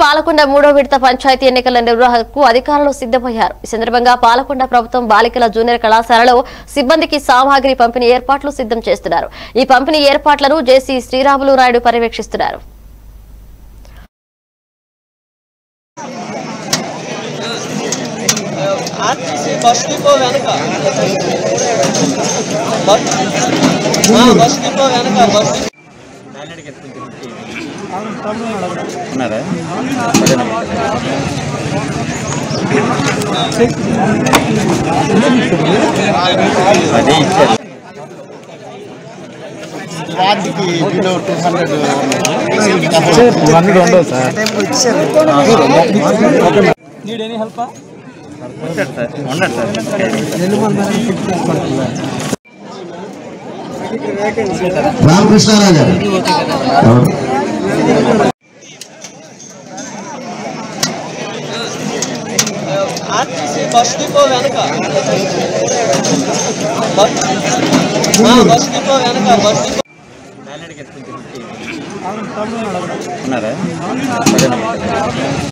పాలకొండ మూడో విడత పంచాయతీ ఎన్నికల నిర్వహణకు అధికారులు సిద్దమయ్యారు ఈ సందర్భంగా పాలకొండ ప్రభుత్వం బాలికల జూనియర్ కళాశాలలో సిబ్బందికి సామాగ్రి పంపిణీ ఏర్పాట్లు సిద్ధం చేస్తున్నారు ఈ పంపిణీ ఏర్పాట్లను జేసీ శ్రీరాములు నాయుడు పర్యవేక్షిస్తున్నారు ఆర్టీసీ బస్ డిపో వెనక బస్ ఆ, బస్ డిపో వెనక బస్ డిపో ఉన్నారా అదే ఇచ్చారు వాటికి బిలో టూ హండ్రెడ్ హండ్రెడ్ ఉండవు సార్ ఉంటాడు సార్ ఉండడు sir Ramakrishna Rao garu RTC bus depot వెనక బస్ ఆ, బస్ డిపో వెనక బస్ డిపో ఉన్నారా